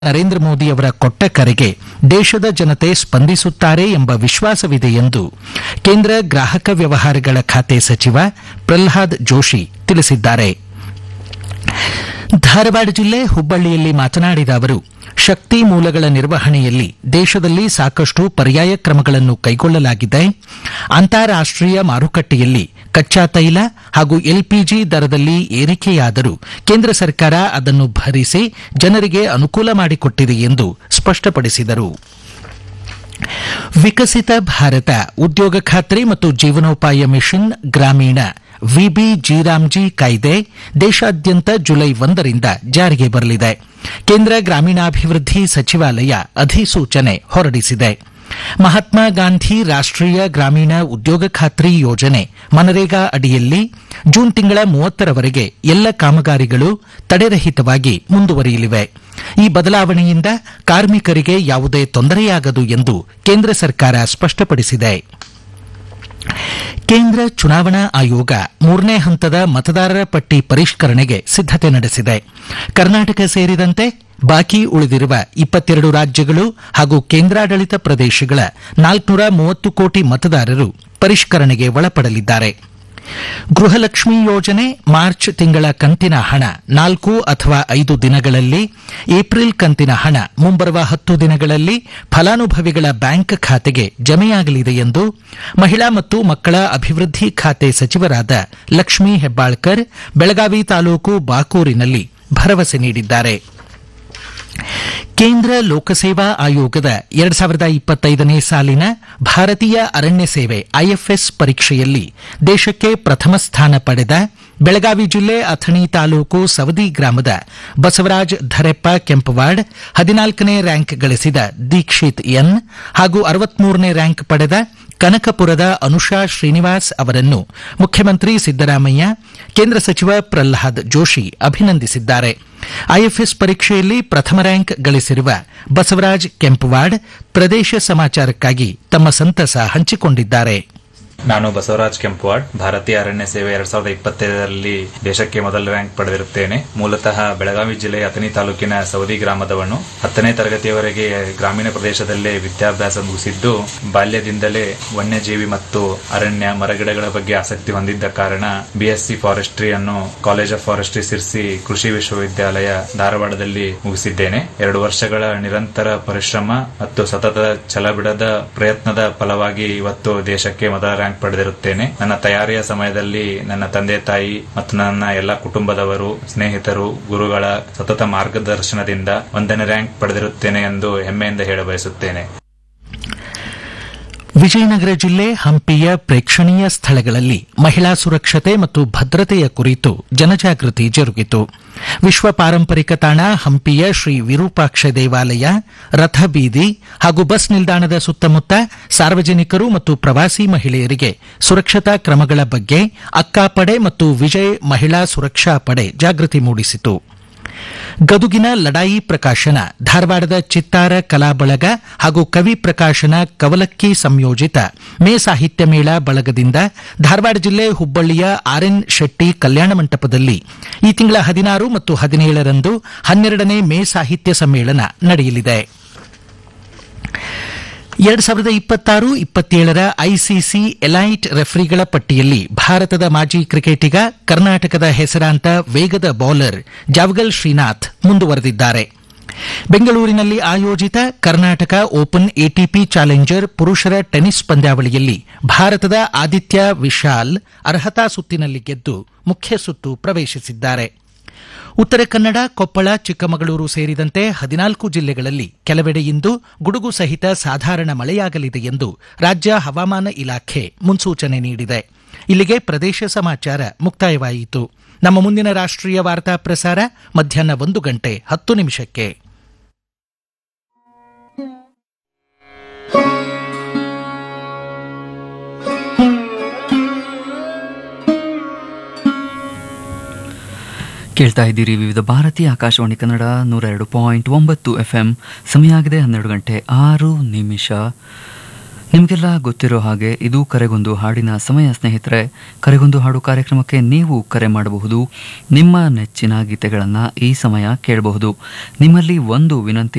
ನರೇಂದ್ರ ಮೋದಿ ಅವರ ಕೊಟ್ಟ ಕರೆಗೆ ದೇಶದ ಜನತೆ ಸ್ಪಂದಿಸುತ್ತಾರೆ ಎಂಬ ವಿಶ್ವಾಸವಿದೆ ಎಂದು ಕೇಂದ್ರ ಗ್ರಾಹಕ ವ್ಯವಹಾರಗಳ ಖಾತೆ ಸಚಿವ ಪ್ರಲ್ಹಾದ್ ಜೋಶಿ ತಿಳಿಸಿದ್ದಾರೆ ಧಾರವಾಡ ಜಿಲ್ಲೆ ಹುಬ್ಬಳ್ಳಿಯಲ್ಲಿ ಮಾತನಾಡಿದ ಅವರು ಶಕ್ತಿ ಮೂಲಗಳ ನಿರ್ವಹಣೆಯಲ್ಲಿ ದೇಶದಲ್ಲಿ ಸಾಕಷ್ಟು ಪರ್ಯಾಯ ಕ್ರಮಗಳನ್ನು ಕೈಗೊಳ್ಳಲಾಗಿದೆ ಅಂತಾರಾಷ್ಟೀಯ ಮಾರುಕಟ್ಟೆಯಲ್ಲಿ ಕಚ್ಚಾ ತೈಲ ಹಾಗೂ ಎಲ್ಪಿಜಿ ದರದಲ್ಲಿ ಏರಿಕೆಯಾದರೂ ಕೇಂದ್ರ ಸರ್ಕಾರ ಅದನ್ನು ಭರಿಸಿ ಜನರಿಗೆ ಅನುಕೂಲ ಮಾಡಿಕೊಟ್ಟಿದೆ ಎಂದು ಸ್ಪಷ್ಟಪಡಿಸಿದರು ವಿಕಸಿತ ಭಾರತ ಉದ್ಯೋಗ ಖಾತ್ರಿ ಮತ್ತು ಜೀವನೋಪಾಯ ಮಿಷನ್ ಗ್ರಾಮೀಣ ವಿಬಿ ಜಿರಾಮ್ಜಿ ಕಾಯ್ದೆ ದೇಶಾದ್ಯಂತ ಜುಲೈ ಒಂದರಿಂದ ಜಾರಿಗೆ ಬರಲಿದೆ ಕೇಂದ್ರ ಗ್ರಾಮೀಣಾಭಿವೃದ್ಧಿ ಸಚಿವಾಲಯ ಅಧಿಸೂಚನೆ ಹೊರಡಿಸಿದೆ ಮಹಾತ್ಮ ಗಾಂಧಿ ರಾಷ್ಟೀಯ ಗ್ರಾಮೀಣ ಉದ್ಯೋಗ ಖಾತ್ರಿ ಯೋಜನೆ ಮನರೇಗಾ ಅಡಿಯಲ್ಲಿ ಜೂನ್ ತಿಂಗಳ ಮೂವತ್ತರವರೆಗೆ ಎಲ್ಲ ಕಾಮಗಾರಿಗಳು ತಡೆರಹಿತವಾಗಿ ಮುಂದುವರಿಯಲಿವೆ ಈ ಬದಲಾವಣೆಯಿಂದ ಕಾರ್ಮಿಕರಿಗೆ ಯಾವುದೇ ತೊಂದರೆಯಾಗದು ಎಂದು ಕೇಂದ್ರ ಸರ್ಕಾರ ಸ್ಪಷ್ಟಪಡಿಸಿದೆ ಕೇಂದ್ರ ಚುನಾವಣಾ ಆಯೋಗ ಮೂರನೇ ಹಂತದ ಮತದಾರರ ಪಟ್ಟಿ ಪರಿಷ್ಕರಣೆಗೆ ಸಿದ್ದತೆ ನಡೆಸಿದೆ ಕರ್ನಾಟಕ ಸೇರಿದಂತೆ ಬಾಕಿ ಉಳಿದಿರುವ ಇಪ್ಪತ್ತೆರಡು ರಾಜ್ಯಗಳು ಹಾಗೂ ಕೇಂದ್ರಾಡಳಿತ ಪ್ರದೇಶಗಳ ನಾಲ್ಕುನೂರ ಮೂವತ್ತು ಕೋಟಿ ಮತದಾರರು ಪರಿಷ್ಕರಣೆಗೆ ಒಳಪಡಲಿದ್ದಾರೆ ಗೃಹಲಕ್ಷ್ಮಿ ಯೋಜನೆ ಮಾರ್ಚ್ ತಿಂಗಳ ಕಂತಿನ ಹಣ ನಾಲ್ಕು ಅಥವಾ ಐದು ದಿನಗಳಲ್ಲಿ ಏಪ್ರಿಲ್ ಕಂತಿನ ಹಣ ಮುಂಬರುವ ಹತ್ತು ದಿನಗಳಲ್ಲಿ ಫಲಾನುಭವಿಗಳ ಬ್ಯಾಂಕ್ ಖಾತೆಗೆ ಜಮೆಯಾಗಲಿದೆ ಎಂದು ಮಹಿಳಾ ಮತ್ತು ಮಕ್ಕಳ ಅಭಿವೃದ್ಧಿ ಖಾತೆ ಸಚಿವರಾದ ಲಕ್ಷ್ಮೀ ಹೆಬ್ಬಾಳ್ಕರ್ ಬೆಳಗಾವಿ ತಾಲೂಕು ಬಾಕೂರಿನಲ್ಲಿ ಭರವಸೆ ನೀಡಿದ್ದಾರೆ ಕೇಂದ್ರ ಲೋಕಸೇವಾ ಆಯೋಗದ ಎರಡ್ ಸಾವಿರದ ಇಪ್ಪತ್ತೈದನೇ ಸಾಲಿನ ಭಾರತೀಯ ಅರಣ್ಯ ಸೇವೆ ಐಎಫ್ಎಸ್ ಪರೀಕ್ಷೆಯಲ್ಲಿ ದೇಶಕ್ಕೆ ಪ್ರಥಮ ಸ್ಥಾನ ಪಡೆದ ಬೆಳಗಾವಿ ಜಿಲ್ಲೆ ಅಥಣಿ ತಾಲೂಕು ಸವದಿ ಗ್ರಾಮದ ಬಸವರಾಜ್ ಧರೆಪ್ಪ ಕೆಂಪವಾಡ್ ಹದಿನಾಲ್ಕನೇ ರ್ಯಾಂಕ್ ಗಳಿಸಿದ ದೀಕ್ಷಿತ್ ಎನ್ ಹಾಗೂ ಅರವತ್ಮೂರನೇ ರ್ಯಾಂಕ್ ಪಡೆದ ಕನಕಪುರದ ಅನುಷಾ ಶ್ರೀನಿವಾಸ್ ಅವರನ್ನು ಮುಖ್ಯಮಂತ್ರಿ ಸಿದ್ದರಾಮಯ್ಯ ಕೇಂದ್ರ ಸಚಿವ ಪ್ರಲ್ಹಾದ್ ಜೋಶಿ ಅಭಿನಂದಿಸಿದ್ದಾರೆ ಐಎಫ್ಎಸ್ ಪರೀಕ್ಷೆಯಲ್ಲಿ ಪ್ರಥಮ ರ್ಯಾಂಕ್ ಗಳಿಸಿರುವ ಬಸವರಾಜ್ ಕೆಂಪವಾಡ್ ಪ್ರದೇಶ ಸಮಾಚಾರಕ್ಕಾಗಿ ತಮ್ಮ ಸಂತಸ ಹಂಚಿಕೊಂಡಿದ್ದಾರೆ ನಾನು ಬಸವರಾಜ್ ಕೆಂಪವಾಡ್ ಭಾರತೀಯ ಅರಣ್ಯ ಸೇವೆ ಎರಡ್ ಸಾವಿರದ ಇಪ್ಪತ್ತೈದರಲ್ಲಿ ದೇಶಕ್ಕೆ ಮೊದಲ ರ್ಯಾಂಕ್ ಪಡೆದಿರುತ್ತೇನೆ ಮೂಲತಃ ಬೆಳಗಾವಿ ಜಿಲ್ಲೆಯ ಅಥಣಿ ತಾಲೂಕಿನ ಸವದಿ ಗ್ರಾಮದವನು ಹತ್ತನೇ ತರಗತಿಯವರೆಗೆ ಗ್ರಾಮೀಣ ಪ್ರದೇಶದಲ್ಲೇ ವಿದ್ಯಾಭ್ಯಾಸ ಮುಗಿಸಿದ್ದು ಬಾಲ್ಯದಿಂದಲೇ ವನ್ಯಜೀವಿ ಮತ್ತು ಅರಣ್ಯ ಮರಗಿಡಗಳ ಬಗ್ಗೆ ಆಸಕ್ತಿ ಹೊಂದಿದ್ದ ಕಾರಣ ಬಿಎಸ್ಸಿ ಫಾರೆಸ್ಟ್ರಿ ಅನ್ನು ಕಾಲೇಜ್ ಆಫ್ ಫಾರೆಸ್ಟ್ರಿ ಸಿರ್ಸಿ ಕೃಷಿ ವಿಶ್ವವಿದ್ಯಾಲಯ ಧಾರವಾಡದಲ್ಲಿ ಮುಗಿಸಿದ್ದೇನೆ ಎರಡು ವರ್ಷಗಳ ನಿರಂತರ ಪರಿಶ್ರಮ ಮತ್ತು ಸತತ ಛಲಬಿಡದ ಪ್ರಯತ್ನದ ಫಲವಾಗಿ ಇವತ್ತು ದೇಶಕ್ಕೆ ಮೊದಲ ರ್ಯಾಂಕ್ ಪಡೆದಿರುತ್ತೇನೆ ನನ್ನ ತಯಾರಿಯ ಸಮಯದಲ್ಲಿ ನನ್ನ ತಂದೆ ತಾಯಿ ಮತ್ತು ನನ್ನ ಎಲ್ಲ ಕುಟುಂಬದವರು ಸ್ನೇಹಿತರು ಗುರುಗಳ ಸತತ ಮಾರ್ಗದರ್ಶನದಿಂದ ಒಂದನೇ ರ್ಯಾಂಕ್ ಪಡೆದಿರುತ್ತೇನೆ ಎಂದು ಹೆಮ್ಮೆಯಿಂದ ಹೇಳ ಬಯಸುತ್ತೇನೆ ವಿಜಯನಗರ ಜಿಲ್ಲೆ ಹಂಪಿಯ ಪ್ರೇಕ್ಷಣೀಯ ಸ್ಥಳಗಳಲ್ಲಿ ಮಹಿಳಾ ಸುರಕ್ಷತೆ ಮತ್ತು ಭದ್ರತೆಯ ಕುರಿತು ಜನಜಾಗೃತಿ ಜರುಗಿತು ವಿಶ್ವ ಪಾರಂಪರಿಕ ತಾಣ ಹಂಪಿಯ ಶ್ರೀ ವಿರೂಪಾಕ್ಷ ದೇವಾಲಯ ರಥಬೀದಿ ಹಾಗೂ ಬಸ್ ನಿಲ್ದಾಣದ ಸುತ್ತಮುತ್ತ ಸಾರ್ವಜನಿಕರು ಮತ್ತು ಪ್ರವಾಸಿ ಮಹಿಳೆಯರಿಗೆ ಸುರಕ್ಷತಾ ಕ್ರಮಗಳ ಬಗ್ಗೆ ಅಕ್ಕಾಪಡೆ ಮತ್ತು ವಿಜಯ್ ಮಹಿಳಾ ಸುರಕ್ಷಾ ಪಡೆ ಜಾಗೃತಿ ಮೂಡಿಸಿತು ಗದುಗಿನ ಲಡಾಯಿ ಪ್ರಕಾಶನ ಧಾರವಾಡದ ಚಿತ್ತಾರ ಕಲಾ ಬಳಗ ಹಾಗೂ ಕವಿ ಪ್ರಕಾಶನ ಕವಲಕ್ಕಿ ಸಂಯೋಜಿತ ಮೇ ಸಾಹಿತ್ಯ ಮೇಳ ಬಳಗದಿಂದ ಧಾರವಾಡ ಜಿಲ್ಲೆ ಹುಬ್ಬಳ್ಳಿಯ ಆರ್ಎನ್ ಶೆಟ್ಟಿ ಕಲ್ಯಾಣ ಮಂಟಪದಲ್ಲಿ ಈ ತಿಂಗಳ ಹದಿನಾರು ಮತ್ತು ಹದಿನೇಳರಂದು ಹನ್ನೆರಡನೇ ಮೇ ಸಾಹಿತ್ಯ ಸಮ್ಮೇಳನ ನಡೆಯಲಿದೆ ಎರಡ್ ಸಾವಿರದ ಇಪ್ಪತ್ತಾರು ಇಪ್ಪತ್ತೇಳರ ಐಸಿಸಿ ಎಲೈಟ್ ರೆಫರಿಗಳ ಪಟ್ಟಿಯಲ್ಲಿ ಭಾರತದ ಮಾಜಿ ಕ್ರಿಕೆಟಿಗ ಕರ್ನಾಟಕದ ಹೆಸರಾಂತ ವೇಗದ ಬೌಲರ್ ಜಾವಗಲ್ ಶ್ರೀನಾಥ್ ಮುಂದುವರೆದಿದ್ದಾರೆ ಬೆಂಗಳೂರಿನಲ್ಲಿ ಆಯೋಜಿತ ಕರ್ನಾಟಕ ಓಪನ್ ಎಟಿಪಿ ಚಾಲೆಂಜರ್ ಪುರುಷರ ಟೆನಿಸ್ ಪಂದ್ಯಾವಳಿಯಲ್ಲಿ ಭಾರತದ ಆದಿತ್ಯ ವಿಶಾಲ್ ಅರ್ಹತಾ ಸುತ್ತಿನಲ್ಲಿ ಗೆದ್ದು ಮುಖ್ಯ ಸುತ್ತು ಪ್ರವೇಶಿಸಿದ್ದಾರೆ ಉತ್ತರ ಕನ್ನಡ ಕೊಪ್ಪಳ ಚಿಕ್ಕಮಗಳೂರು ಸೇರಿದಂತೆ ಹದಿನಾಲ್ಕು ಜಿಲ್ಲೆಗಳಲ್ಲಿ ಕೆಲವೆಡೆ ಇಂದು ಗುಡುಗು ಸಹಿತ ಸಾಧಾರಣ ಮಳೆಯಾಗಲಿದೆ ಎಂದು ರಾಜ್ಯ ಹವಾಮಾನ ಇಲಾಖೆ ಮುನ್ಸೂಚನೆ ನೀಡಿದೆ ಇಲ್ಲಿಗೆ ಪ್ರದೇಶ ಸಮಾಚಾರ ಮುಕ್ತಾಯವಾಯಿತು ನಮ್ಮ ಮುಂದಿನ ರಾಷ್ಟ್ರೀಯ ವಾರ್ತಾ ಪ್ರಸಾರ ಮಧ್ಯಾಹ್ನ ಒಂದು ಗಂಟೆ ಹತ್ತು ನಿಮಿಷಕ್ಕೆ ಕೇಳ್ತಾ ಇದ್ದೀರಿ ವಿವಿಧ ಭಾರತೀಯ ಆಕಾಶವಾಣಿ ಕನ್ನಡ ನೂರ ಎರಡು ಪಾಯಿಂಟ್ ಒಂಬತ್ತು ಎಫ್ ಎಂ ಸಮಯ ಆಗಿದೆ ಹನ್ನೆರಡು ಗಂಟೆ ಆರು ನಿಮಿಷ ನಿಮಗೆಲ್ಲ ಗೊತ್ತಿರೋ ಹಾಗೆ ಇದು ಕರೆಗೊಂದು ಹಾಡಿನ ಸಮಯ ಸ್ನೇಹಿತರೆ ಕರೆಗೊಂದು ಹಾಡು ಕಾರ್ಯಕ್ರಮಕ್ಕೆ ನೀವು ಕರೆ ಮಾಡಬಹುದು ನಿಮ್ಮ ನೆಚ್ಚಿನ ಗೀತೆಗಳನ್ನು ಈ ಸಮಯ ಕೇಳಬಹುದು ನಿಮ್ಮಲ್ಲಿ ಒಂದು ವಿನಂತಿ